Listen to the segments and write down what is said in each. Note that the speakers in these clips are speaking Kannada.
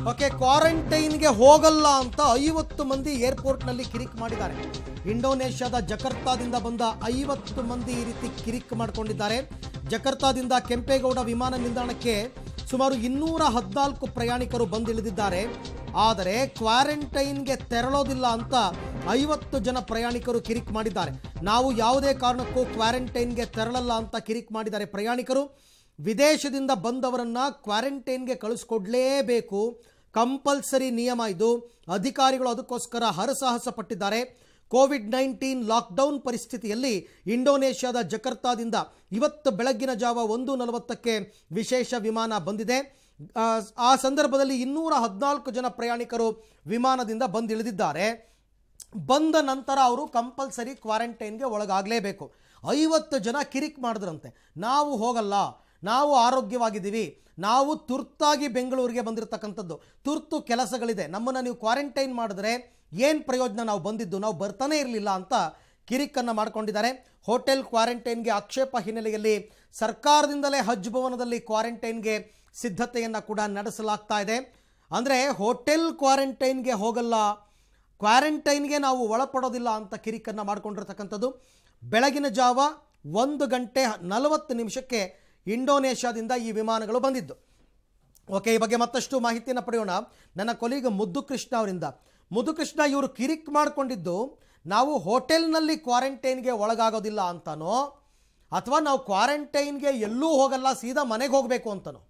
ಓಕೆ ಕ್ವಾರಂಟೈನ್ಗೆ ಹೋಗಲ್ಲ ಅಂತ ಐವತ್ತು ಮಂದಿ ಏರ್ಪೋರ್ಟ್ನಲ್ಲಿ ಕಿರಿಕ್ ಮಾಡಿದ್ದಾರೆ ಇಂಡೋನೇಷ್ಯಾದ ಜಕರ್ತಾದಿಂದ ಬಂದ ಐವತ್ತು ಮಂದಿ ಈ ರೀತಿ ಕಿರಿಕ್ ಮಾಡಿಕೊಂಡಿದ್ದಾರೆ ಜಕರ್ತಾದಿಂದ ಕೆಂಪೇಗೌಡ ವಿಮಾನ ನಿಲ್ದಾಣಕ್ಕೆ ಸುಮಾರು ಇನ್ನೂರ ಹದಿನಾಲ್ಕು ಪ್ರಯಾಣಿಕರು ಬಂದಿಳಿದಿದ್ದಾರೆ ಆದರೆ ಕ್ವಾರಂಟೈನ್ಗೆ ತೆರಳೋದಿಲ್ಲ ಅಂತ ಐವತ್ತು ಜನ ಪ್ರಯಾಣಿಕರು ಕಿರಿಕ್ ಮಾಡಿದ್ದಾರೆ ನಾವು ಯಾವುದೇ ಕಾರಣಕ್ಕೂ ಕ್ವಾರಂಟೈನ್ಗೆ ತೆರಳಲ್ಲ ಅಂತ ಕಿರಿಕ್ ಮಾಡಿದ್ದಾರೆ ಪ್ರಯಾಣಿಕರು ವಿದೇಶದಿಂದ ಬಂದವರನ್ನ ಕ್ವಾರಂಟೈನ್ಗೆ ಕಳಿಸ್ಕೊಡ್ಲೇಬೇಕು ಕಂಪಲ್ಸರಿ ನಿಯಮ ಇದು ಅಧಿಕಾರಿಗಳು ಅದಕ್ಕೋಸ್ಕರ ಹರಸಾಹಸ ಪಟ್ಟಿದ್ದಾರೆ ಕೋವಿಡ್ ನೈನ್ಟೀನ್ ಲಾಕ್ಡೌನ್ ಪರಿಸ್ಥಿತಿಯಲ್ಲಿ ಇಂಡೋನೇಷ್ಯಾದ ಜಕರ್ತಾದಿಂದ ಇವತ್ತು ಬೆಳಗ್ಗಿನ ಜಾವ ಒಂದು ನಲವತ್ತಕ್ಕೆ ವಿಶೇಷ ವಿಮಾನ ಬಂದಿದೆ ಆ, ಆ ಸಂದರ್ಭದಲ್ಲಿ ಇನ್ನೂರ ಹದಿನಾಲ್ಕು ಜನ ಪ್ರಯಾಣಿಕರು ವಿಮಾನದಿಂದ ಬಂದಿಳಿದಿದ್ದಾರೆ ಬಂದ ನಂತರ ಅವರು ಕಂಪಲ್ಸರಿ ಕ್ವಾರಂಟೈನ್ಗೆ ಒಳಗಾಗಲೇಬೇಕು ಐವತ್ತು ಜನ ಕಿರಿಕ್ ಮಾಡಿದ್ರಂತೆ ನಾವು ಹೋಗಲ್ಲ ನಾವು ಆರೋಗ್ಯವಾಗಿದ್ದೀವಿ ನಾವು ತುರ್ತಾಗಿ ಬೆಂಗಳೂರಿಗೆ ಬಂದಿರತಕ್ಕಂಥದ್ದು ತುರ್ತು ಕೆಲಸಗಳಿದೆ ನಮ್ಮನ್ನು ನೀವು ಕ್ವಾರಂಟೈನ್ ಮಾಡಿದ್ರೆ ಏನು ಪ್ರಯೋಜನ ನಾವು ಬಂದಿದ್ದು ನಾವು ಬರ್ತಾನೆ ಇರಲಿಲ್ಲ ಅಂತ ಕಿರಿಕನ್ನು ಮಾಡ್ಕೊಂಡಿದ್ದಾರೆ ಹೋಟೆಲ್ ಕ್ವಾರಂಟೈನ್ಗೆ ಆಕ್ಷೇಪ ಹಿನ್ನೆಲೆಯಲ್ಲಿ ಸರ್ಕಾರದಿಂದಲೇ ಹಜ್ ಭವನದಲ್ಲಿ ಕ್ವಾರಂಟೈನ್ಗೆ ಸಿದ್ಧತೆಯನ್ನು ಕೂಡ ನಡೆಸಲಾಗ್ತಾ ಇದೆ ಅಂದರೆ ಹೋಟೆಲ್ ಕ್ವಾರಂಟೈನ್ಗೆ ಹೋಗಲ್ಲ ಕ್ವಾರಂಟೈನ್ಗೆ ನಾವು ಒಳಪಡೋದಿಲ್ಲ ಅಂತ ಕಿರಿಕನ್ನು ಮಾಡಿಕೊಂಡಿರ್ತಕ್ಕಂಥದ್ದು ಬೆಳಗಿನ ಜಾವ ಒಂದು ಗಂಟೆ ನಲವತ್ತು ನಿಮಿಷಕ್ಕೆ ಇಂಡೋನೇಷ್ಯಾದಿಂದ ಈ ವಿಮಾನಗಳು ಬಂದಿದ್ದು ಓಕೆ ಈ ಬಗ್ಗೆ ಮತ್ತಷ್ಟು ಮಾಹಿತಿಯನ್ನು ಪಡೆಯೋಣ ನನ್ನ ಕೊಲೀಗ ಮುದ್ದು ಕೃಷ್ಣ ಅವರಿಂದ ಮುದ್ದು ಕೃಷ್ಣ ಇವರು ಕಿರಿಕ್ ಮಾಡಿಕೊಂಡಿದ್ದು ನಾವು ಹೋಟೆಲ್ನಲ್ಲಿ ಕ್ವಾರಂಟೈನ್ಗೆ ಒಳಗಾಗೋದಿಲ್ಲ ಅಂತನೋ ಅಥವಾ ನಾವು ಕ್ವಾರಂಟೈನ್ಗೆ ಎಲ್ಲೂ ಹೋಗಲ್ಲ ಸೀದಾ ಮನೆಗೆ ಹೋಗಬೇಕು ಅಂತನೋ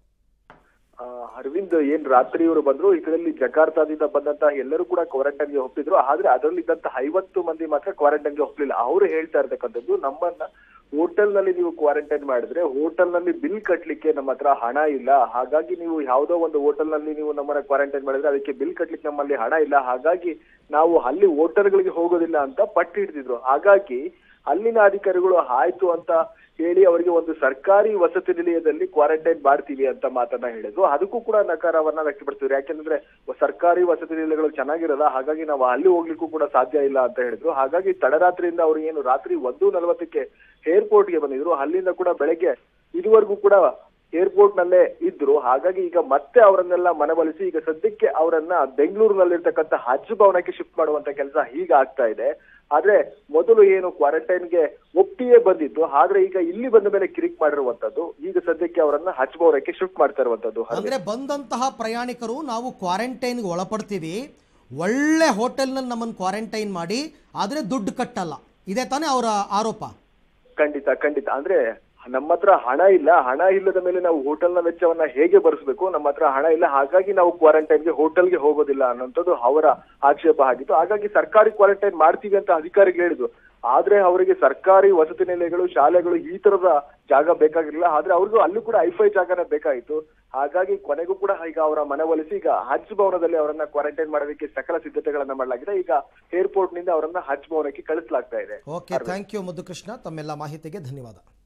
ಆ, ಅರವಿಂದ್ ಏನ್ ರಾತ್ರಿ ಇವರು ಬಂದ್ರು ಇದರಲ್ಲಿ ಜಕಾರ್ತಾದಿಂದ ಬಂದಂತ ಎಲ್ಲರೂ ಕೂಡ ಕ್ವಾರಂಟೈನ್ಗೆ ಹೋಗ್ತಿದ್ರು ಆದ್ರೆ ಅದರಲ್ಲಿದ್ದಂತ ಐವತ್ತು ಮಂದಿ ಮಾತ್ರ ಕ್ವಾರಂಟೈನ್ಗೆ ಹೋಗ್ಲಿಲ್ಲ ಅವರು ಹೇಳ್ತಾ ಇರ್ತಕ್ಕಂಥದ್ದು ನಮ್ಮನ್ನ ಹೋಟೆಲ್ ನಲ್ಲಿ ನೀವು ಕ್ವಾರಂಟೈನ್ ಮಾಡಿದ್ರೆ ಹೋಟೆಲ್ ನಲ್ಲಿ ಬಿಲ್ ಕಟ್ಲಿಕ್ಕೆ ನಮ್ಮ ಹತ್ರ ಹಣ ಇಲ್ಲ ಹಾಗಾಗಿ ನೀವು ಯಾವುದೋ ಒಂದು ಹೋಟೆಲ್ ನಲ್ಲಿ ನೀವು ನಮ್ಮನ್ನ ಕ್ವಾರಂಟೈನ್ ಮಾಡಿದ್ರೆ ಅದಕ್ಕೆ ಬಿಲ್ ಕಟ್ಲಿಕ್ಕೆ ನಮ್ಮಲ್ಲಿ ಹಣ ಇಲ್ಲ ಹಾಗಾಗಿ ನಾವು ಅಲ್ಲಿ ಹೋಟೆಲ್ಗಳಿಗೆ ಹೋಗೋದಿಲ್ಲ ಅಂತ ಪಟ್ಟು ಹಿಡಿದಿದ್ರು ಹಾಗಾಗಿ ಅಲ್ಲಿನ ಅಧಿಕಾರಿಗಳು ಆಯ್ತು ಅಂತ ಹೇಳಿ ಅವರಿಗೆ ಒಂದು ಸರ್ಕಾರಿ ವಸತಿ ನಿಲಯದಲ್ಲಿ ಕ್ವಾರಂಟೈನ್ ಮಾಡ್ತೀವಿ ಅಂತ ಮಾತನ್ನ ಹೇಳಿದ್ರು ಅದಕ್ಕೂ ಕೂಡ ನಕಾರವನ್ನ ವ್ಯಕ್ತಪಡಿಸಿದ್ರು ಯಾಕೆಂದ್ರೆ ಸರ್ಕಾರಿ ವಸತಿ ನಿಲಯಗಳು ಚೆನ್ನಾಗಿರಲ್ಲ ಹಾಗಾಗಿ ನಾವು ಅಲ್ಲಿ ಹೋಗ್ಲಿಕ್ಕೂ ಕೂಡ ಸಾಧ್ಯ ಇಲ್ಲ ಅಂತ ಹೇಳಿದ್ರು ಹಾಗಾಗಿ ತಡರಾತ್ರಿಯಿಂದ ಅವರು ಏನು ರಾತ್ರಿ ಒಂದು ನಲವತ್ತಕ್ಕೆ ಏರ್ಪೋರ್ಟ್ಗೆ ಬಂದಿದ್ರು ಅಲ್ಲಿಂದ ಕೂಡ ಬೆಳಗ್ಗೆ ಇದುವರೆಗೂ ಕೂಡ ಏರ್ಪೋರ್ಟ್ ನಲ್ಲೇ ಇದ್ರು ಹಾಗಾಗಿ ಈಗ ಮತ್ತೆ ಅವರನ್ನೆಲ್ಲ ಮನವೊಲಿಸಿ ಈಗ ಸದ್ಯಕ್ಕೆ ಅವರನ್ನ ಬೆಂಗಳೂರಿನಲ್ಲಿರ್ತಕ್ಕಂಥ ಹಜ್ ಭವನಕ್ಕೆ ಶಿಫ್ಟ್ ಮಾಡುವಂತ ಕೆಲಸ ಈಗ ಆಗ್ತಾ ಇದೆ ಆದ್ರೆ ಮೊದಲು ಏನು ಕ್ವಾರಂಟೈನ್ಗೆ ಒಪ್ಪಿಯೇ ಬಂದಿತ್ತು ಆದ್ರೆ ಈಗ ಇಲ್ಲಿ ಬಂದ ಮೇಲೆ ಕಿರಿಕ್ ಮಾಡಿರುವಂತದ್ದು ಈಗ ಸದ್ಯಕ್ಕೆ ಅವರನ್ನ ಹಜ್ ಭವನಕ್ಕೆ ಶಿಫ್ಟ್ ಮಾಡ್ತಾ ಇರುವಂತದ್ದು ಅಂದರೆ ಬಂದಂತಹ ಪ್ರಯಾಣಿಕರು ನಾವು ಕ್ವಾರಂಟೈನ್ಗೆ ಒಳಪಡ್ತೀವಿ ಒಳ್ಳೆ ಹೋಟೆಲ್ನಲ್ಲಿ ನಮ್ಮನ್ನು ಕ್ವಾರಂಟೈನ್ ಮಾಡಿ ಆದರೆ ದುಡ್ಡು ಕಟ್ಟಲ್ಲ ಇದೇ ತಾನೇ ಅವರ ಆರೋಪ ಖಂಡಿತ ಖಂಡಿತ ಅಂದ್ರೆ ನಮ್ಮ ಹತ್ರ ಹಣ ಇಲ್ಲ ಹಣ ಇಲ್ಲದ ಮೇಲೆ ನಾವು ಹೋಟೆಲ್ನ ವೆಚ್ಚವನ್ನ ಹೇಗೆ ಭರಿಸಬೇಕು ನಮ್ಮ ಹತ್ರ ಹಣ ಇಲ್ಲ ಹಾಗಾಗಿ ನಾವು ಕ್ವಾರಂಟೈನ್ಗೆ ಹೋಟೆಲ್ಗೆ ಹೋಗೋದಿಲ್ಲ ಅನ್ನೋಂಥದ್ದು ಅವರ ಆಕ್ಷೇಪ ಆಗಿತ್ತು ಹಾಗಾಗಿ ಸರ್ಕಾರಿ ಕ್ವಾರಂಟೈನ್ ಮಾಡ್ತೀವಿ ಅಂತ ಅಧಿಕಾರಿಗೆ ಹೇಳಿದ್ರು ಆದ್ರೆ ಅವರಿಗೆ ಸರ್ಕಾರಿ ವಸತಿ ನಿಲಯಗಳು ಶಾಲೆಗಳು ಈ ತರದ ಜಾಗ ಬೇಕಾಗಿರ್ಲಿಲ್ಲ ಆದ್ರೆ ಅವ್ರಿಗೂ ಅಲ್ಲೂ ಕೂಡ ಐಫೈ ಜಾಗನೇ ಬೇಕಾಗಿತ್ತು ಹಾಗಾಗಿ ಕೊನೆಗೂ ಕೂಡ ಈಗ ಅವರ ಮನವೊಲಿಸಿ ಈಗ ಹಜ್ ಭವನದಲ್ಲಿ ಅವರನ್ನ ಕ್ವಾರಂಟೈನ್ ಮಾಡೋದಕ್ಕೆ ಸಕಲ ಸಿದ್ಧತೆಗಳನ್ನ ಮಾಡಲಾಗಿದೆ ಈಗ ಏರ್ಪೋರ್ಟ್ ನಿಂದ ಅವರನ್ನ ಹಜ್ ಭವನಕ್ಕೆ ಕಳಿಸಲಾಗ್ತಾ ಇದೆ ಓಕೆ ಥ್ಯಾಂಕ್ ಯು ಮುದ್ದು ಕೃಷ್ಣ ತಮ್ಮೆಲ್ಲ ಮಾಹಿತಿಗೆ ಧನ್ಯವಾದ